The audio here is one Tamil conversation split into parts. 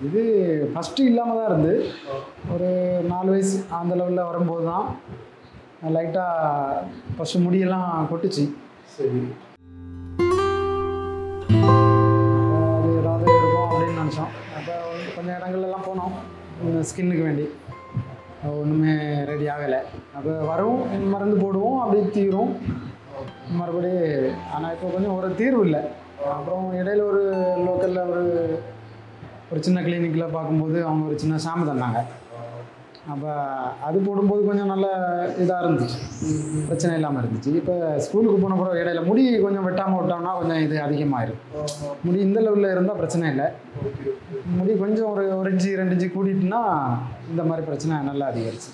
இது ஃபஸ்ட்டு இல்லாமல் தான் இருந்து ஒரு நாலு வயசு அந்த லெவலில் வரும்போது தான் லைட்டாக ஃபஸ்ட்டு முடியெல்லாம் கொட்டுச்சு சரி அது ஏதாவது இருக்கும் அப்படின்னு நினச்சோம் அப்போ கொஞ்சம் இடங்கள்லாம் போனோம் ஸ்கின்னுக்கு வேண்டி ஒன்றுமே ரெடி ஆகலை அப்போ வரும் மருந்து போடுவோம் அப்படியே தீரும் மறுபடி ஆனால் இப்போ கொஞ்சம் ஒரு தீர்வு இல்லை அப்புறம் இடையில ஒரு லோக்கலில் ஒரு ஒரு சின்ன கிளினிக்கில் பார்க்கும்போது அவங்க ஒரு சின்ன சாமி தந்தாங்க அப்போ அது போடும்போது கொஞ்சம் நல்ல இதாக இருந்துச்சு பிரச்சனை இல்லாமல் இருந்துச்சு இப்போ ஸ்கூலுக்கு போன கூட இடையில முடி கொஞ்சம் வெட்டாமல் விட்டோம்னா கொஞ்சம் இது அதிகமாயிரும் முடி இந்த லெவலில் இருந்தால் பிரச்சனை இல்லை ஓகே முடி கொஞ்சம் ஒரு ஒரு இன்ச்சு ரெண்டு இன்ச்சு கூட்டிட்டுனா இந்த மாதிரி பிரச்சனை நல்லா அதிகரிச்சு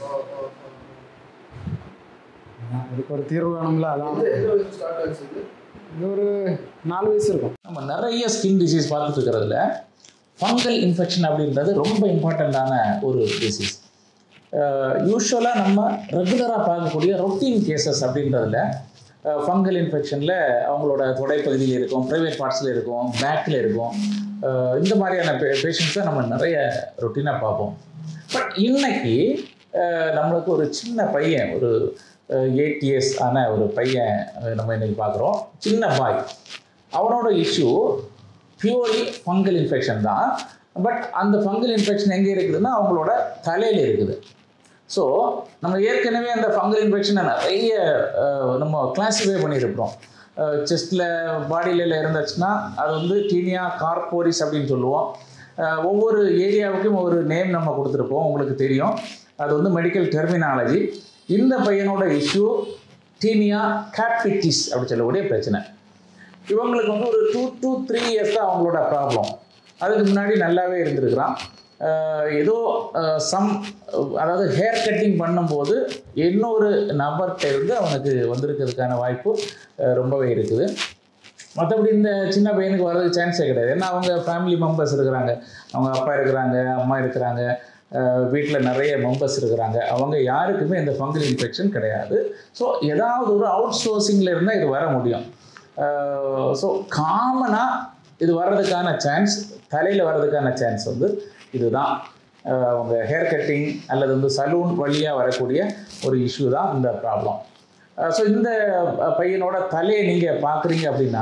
அதான் இதுக்கு ஒரு தீர்வு வேணும்ல அதான் எந்த எந்த வயசு ஸ்டார்ட் ஆச்சு இது இது ஒரு நாலு வயசு இருக்கும் நம்ம நிறைய ஸ்கின் டிசீஸ் பார்த்துட்டு இருக்கிறதுல ஃபங்கல் இன்ஃபெக்ஷன் அப்படின்றது ரொம்ப இம்பார்ட்டண்ட்டான ஒரு டிசீஸ் யூஸ்வலாக நம்ம ரெகுலராக பார்க்கக்கூடிய ரொட்டீன் கேசஸ் அப்படின்றதுல ஃபங்கல் இன்ஃபெக்ஷனில் அவங்களோட தொடைப்பகுதியில் இருக்கும் ப்ரைவேட் பார்ட்ஸில் இருக்கும் பேக்கில் இருக்கும் அஹ் இந்த மாதிரியான பே பேஷண்ட்ஸை நம்ம நிறைய ரொட்டீனாக பார்ப்போம் பட் இன்னைக்கு அஹ் நம்மளுக்கு ஒரு சின்ன பையன் ஒரு எயிட் இயர்ஸ் ஆன ஒரு பையன் அஹ் நம்ம இன்னைக்கு பார்க்குறோம் சின்ன பாய் அவனோட இஷ்யூ பியூர்லி ஃபங்கல் இன்ஃபெக்ஷன் தான் பட் அந்த ஃபங்கல் இன்ஃபெக்ஷன் எங்கே இருக்குதுன்னா அவங்களோட தலையில் இருக்குது ஸோ நம்ம ஏற்கனவே அந்த ஃபங்கல் இன்ஃபெக்ஷனை நிறைய அஹ், நம்ம கிளாஸிஃபை பண்ணியிருக்கிறோம் செஸ்ட்டில் பாடியில் இருந்துச்சுன்னா அது வந்து டீனியா கார்போரிஸ் அப்படின்னு சொல்லுவோம் அஹ், ஒவ்வொரு ஏரியாவுக்கும் ஒவ்வொரு நேம் நம்ம கொடுத்துருப்போம் உங்களுக்கு தெரியும் அது வந்து மெடிக்கல் டெர்மினாலஜி இந்த பையனோட இஷ்யூ டீனியா கேபிட்டிஸ் அப்படி சொல்லக்கூடிய பிரச்சனை இவங்களுக்கு வந்து ஒரு டூ டூ த்ரீ இயர்ஸ் தான் அவங்களோட ப்ராப்ளம் அதுக்கு முன்னாடி நல்லாவே இருந்திருக்கிறான் அஹ் ஏதோ சம் அதாவது ஹேர் கட்டிங் பண்ணும்போது இன்னொரு நபர்கிட்ட இருந்து அவனுக்கு வந்திருக்கிறதுக்கான வாய்ப்பு அஹ் ரொம்பவே இருக்குது மற்றபடி இந்த சின்ன பையனுக்கு வர்றதுக்கு சான்ஸே கிடையாது ஏன்னா அவங்க ஃபேமிலி மெம்பர்ஸ் இருக்கிறாங்க அவங்க அப்பா இருக்கிறாங்க அம்மா இருக்கிறாங்க வீட்டில் நிறைய மெம்பர்ஸ் இருக்கிறாங்க அவங்க யாருக்குமே இந்த ஃபங்கல் இன்ஃபெக்ஷன் கிடையாது ஸோ ஏதாவது ஒரு அவுட் சோர்சிங்கில் இருந்தால் இது வர முடியும் ஸோ காமனாக இது வர்றதுக்கான சான்ஸ் தலையில் வர்றதுக்கான சான்ஸ் வந்து இதுதான் அஹ் அவங்க ஹேர் கட்டிங் அல்லது வந்து சலூன் வழியாக வரக்கூடிய ஒரு இஷ்யூ தான் இந்த ப்ராப்ளம் ஸோ இந்த அஹ், பையனோட தலையை நீங்கள் பார்க்குறீங்க அப்படின்னா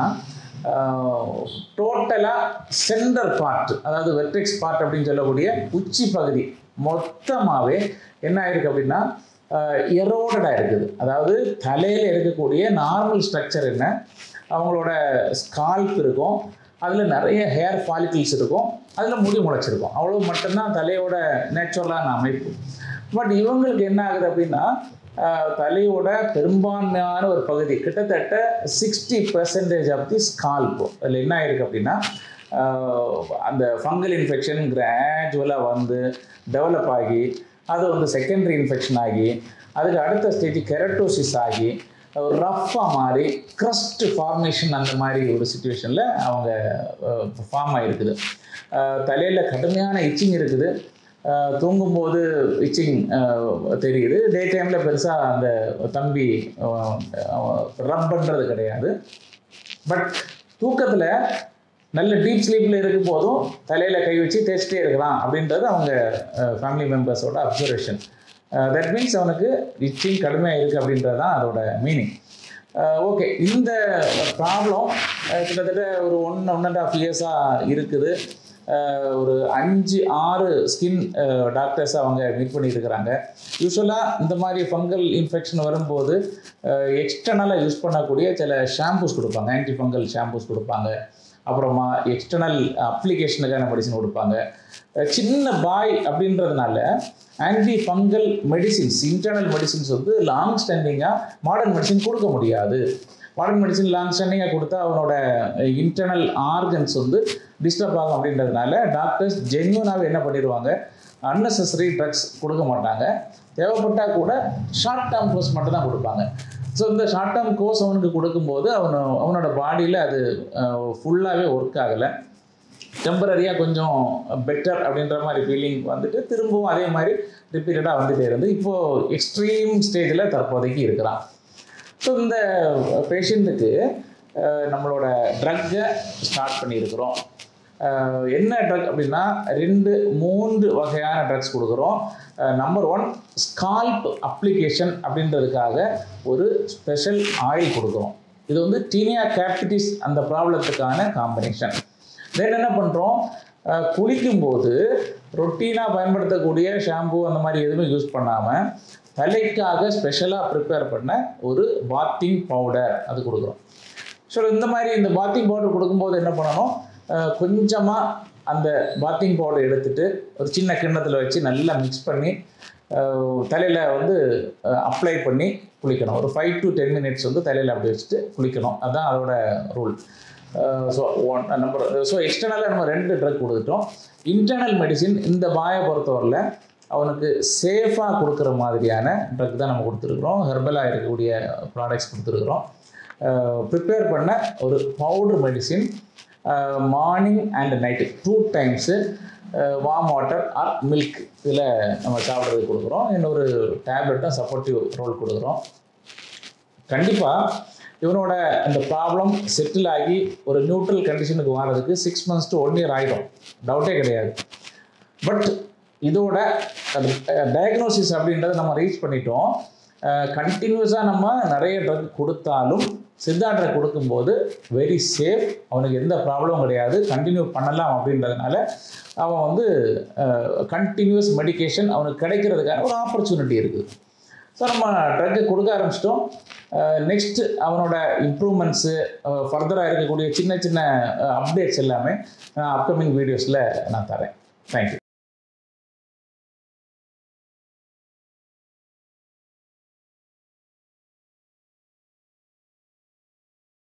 டோட்டலாக சென்டர் பார்ட் அதாவது வெர்டெக்ஸ் பார்ட் அப்படின்னு சொல்லக்கூடிய உச்சி பகுதி மொத்தமாகவே என்ன ஆயிருக்கு அப்படின்னா எரோடடாக இருக்குது அதாவது தலையில் இருக்கக்கூடிய நார்மல் ஸ்ட்ரக்சர் என்ன அவங்களோட ஸ்கால்ப் இருக்கும் அதில் நிறைய ஹேர் ஃபாலிக்கிள்ஸ் இருக்கும் அதில் முடி முளைச்சிருக்கும் அவ்வளோ மட்டும்தான் தலையோட நேச்சுரலான அமைப்பு பட் இவங்களுக்கு என்ன ஆகுது அப்படின்னா ஆஹ், தலையோட பெரும்பான்மையான ஒரு பகுதி கிட்டத்தட்ட sixty percentage of the scalp அதில் என்ன ஆயிருக்கு அப்படின்னா ஆஹ், அந்த ஃபங்கல் இன்ஃபெக்ஷன் கிராஜுவலாக வந்து டெவலப் ஆகி அது வந்து செகண்டரி இன்ஃபெக்ஷன் ஆகி அதுக்கு அடுத்த ஸ்டேஜ் கெரட்டோசிஸ் ஆகி ஒரு ரஃப்பாக மாறி க்ரஸ்ட் ஃபார்மேஷன் அந்த மாதிரி ஒரு சுச்சுவேஷனில் அவங்க ஃபார்ம் ஆகிருக்குது தலையில் கடுமையான இச்சிங் இருக்குது அஹ் தூங்கும்போது இச்சிங் தெரியுது டே டைமில் பெருசாக அந்த தம்பி ரப் பண்ணுறது கிடையாது பட் தூக்கத்தில் நல்ல டீப் ஸ்லீப்பில் இருக்கும் போதும் தலையில் கை வச்சு தேய்ச்சிட்டே இருக்கிறான் அப்படின்றது அவங்க ஃபேமிலி மெம்பர்ஸோட அப்சர்வேஷன் தட் மீன்ஸ் அவனுக்கு இச்சிங் கடுமையாக இருக்குது அப்படின்றது தான் அதோட மீனிங் ஓகே இந்த ப்ராப்ளம் கிட்டத்தட்ட ஒரு ஒன் ஒன் அண்ட் ஆஃப் இயர்ஸாக இருக்குது அஹ் ஒரு அஞ்சு ஆறு ஸ்கின் டாக்டர்ஸ் அவங்க மீட் பண்ணியிருக்கிறாங்க யூஸ்வலாக இந்த மாதிரி ஃபங்கல் இன்ஃபெக்ஷன் வரும்போது எக்ஸ்டர்னலாக யூஸ் பண்ணக்கூடிய சில ஷாம்பூஸ் கொடுப்பாங்க ஆன்டி ஃபங்கல் ஷாம்பூஸ் கொடுப்பாங்க அப்புறமா எக்ஸ்டர்னல் அப்ளிகேஷனுக்கான மெடிசன் கொடுப்பாங்க அஹ் சின்ன பாய் அப்படின்றதுனால anti fungal medicines internal medicines வந்து லாங் ஸ்டாண்டிங்காக மாடர்ன் மெடிசின் கொடுக்க முடியாது மாடர்ன் மெடிசின் லாங் ஸ்டாண்டிங்காக கொடுத்தா அவனோட இன்டர்னல் ஆர்கன்ஸ் வந்து டிஸ்டர்ப் ஆகும் அப்படின்றதுனால டாக்டர்ஸ் ஜென்யூனாகவே என்ன பண்ணிடுவாங்க அன்னெசரி ட்ரக்ஸ் கொடுக்க மாட்டாங்க தேவைப்பட்டால் கூட ஷார்ட் டேர்ம் கோர்ஸ் மட்டும் தான் கொடுப்பாங்க ஸோ இந்த ஷார்ட் டேர்ம் கோர்ஸ் அவனுக்கு கொடுக்கும்போது அவனு அவனோட பாடியில் அது ஃபுல்லாகவே ஒர்க் ஆகலை டெம்பரரியாக கொஞ்சம் பெட்டர் அப்படின்ற மாதிரி ஃபீலிங் வந்துட்டு திரும்பவும் அதே மாதிரி ரிப்பீட்டடாக வந்துட்டே இருந்து இப்போது எக்ஸ்ட்ரீம் ஸ்டேஜில் தற்போதைக்கு இருக்கிறான் ஸோ இந்த பேஷண்ட்டுக்கு நம்மளோட ட்ரக்கை ஸ்டார்ட் பண்ணியிருக்கிறோம் அஹ், என்ன ட்ரக் அப்படின்னா ரெண்டு மூன்று வகையான ட்ரக்ஸ் கொடுக்குறோம் நம்பர் ஒன் ஸ்கால்ப் அப்ளிகேஷன் அப்படின்றதுக்காக ஒரு ஸ்பெஷல் ஆயில் கொடுக்குறோம் இது வந்து டீனியா கேப்டிஸ் அந்த ப்ராப்ளத்துக்கான காம்பினேஷன் தென் என்ன பண்ணுறோம் குளிக்கும்போது ரொட்டீனாக பயன்படுத்தக்கூடிய ஷாம்பு அந்த மாதிரி எதுவுமே யூஸ் பண்ணாமல் தலைக்காக ஸ்பெஷலாக ப்ரிப்பேர் பண்ண ஒரு பாத்திங் பவுடர் அது கொடுக்குறோம் ஸோ இந்த மாதிரி இந்த பாத்திங் பவுடர் கொடுக்கும்போது என்ன பண்ணணும் கொஞ்சமாக அந்த பாத்திங் பவுடர் எடுத்துட்டு ஒரு சின்ன கிண்ணத்தில் வச்சு நல்லா மிக்ஸ் பண்ணி தலையில் வந்து அப்ளை பண்ணி குளிக்கணும் ஒரு ஃபைவ் டு டென் மினிட்ஸ் வந்து தலையில் அப்படி வச்சுட்டு குளிக்கணும் அதுதான் அதோட rule so one number so எக்ஸ்டர்னலாக நம்ம ரெண்டு ட்ரக் கொடுத்துட்டோம் இன்டர்னல் மெடிசின் இந்த பாயை பொறுத்தவரையில் அவனுக்கு சேஃபாக கொடுக்குற மாதிரியான ட்ரக் தான் நம்ம கொடுத்துருக்குறோம் ஹெர்பலாக இருக்கக்கூடிய ப்ராடக்ட்ஸ் கொடுத்துருக்குறோம் ப்ரிப்பேர் பண்ண ஒரு powder medicine morning and night two times warm water or milk இதில் நம்ம சாப்பிட்றதுக்கு கொடுக்குறோம் இன்னொரு டேப்லெட்டும் சப்போர்ட்டிவ் ரோல் கொடுக்குறோம் கண்டிப்பாக இவனோட அந்த ப்ராப்ளம் செட்டில் ஆகி ஒரு நியூட்ரல் கண்டிஷனுக்கு வர்றதுக்கு six months to one year ஆகிடும் டவுட்டே கிடையாது பட் இதோட டயக்னோசிஸ் அப்படின்றத நம்ம ரீச் பண்ணிட்டோம் கண்டினியூஸாக நம்ம நிறைய ட்ரக் கொடுத்தாலும் சித்தா ட்ரக் கொடுக்கும்போது வெரி சேஃப் அவனுக்கு எந்த ப்ராப்ளமும் கிடையாது கண்டினியூ பண்ணலாம் அப்படின்றதுனால அவன் வந்து கண்டினியூஸ் மெடிகேஷன் அவனுக்கு கிடைக்கிறதுக்கான ஒரு ஆப்பர்ச்சுனிட்டி இருக்குது ஸோ நம்ம ட்ரக்கு கொடுக்க ஆரம்பிச்சிட்டோம் நெக்ஸ்ட் அவனோட இம்ப்ரூவ்மெண்ட்ஸு ஃபர்தராக இருக்கக்கூடிய சின்ன சின்ன அப்டேட்ஸ் எல்லாமே நான் அப்கமிங் வீடியோஸில் நான் தரேன் தேங்க்யூ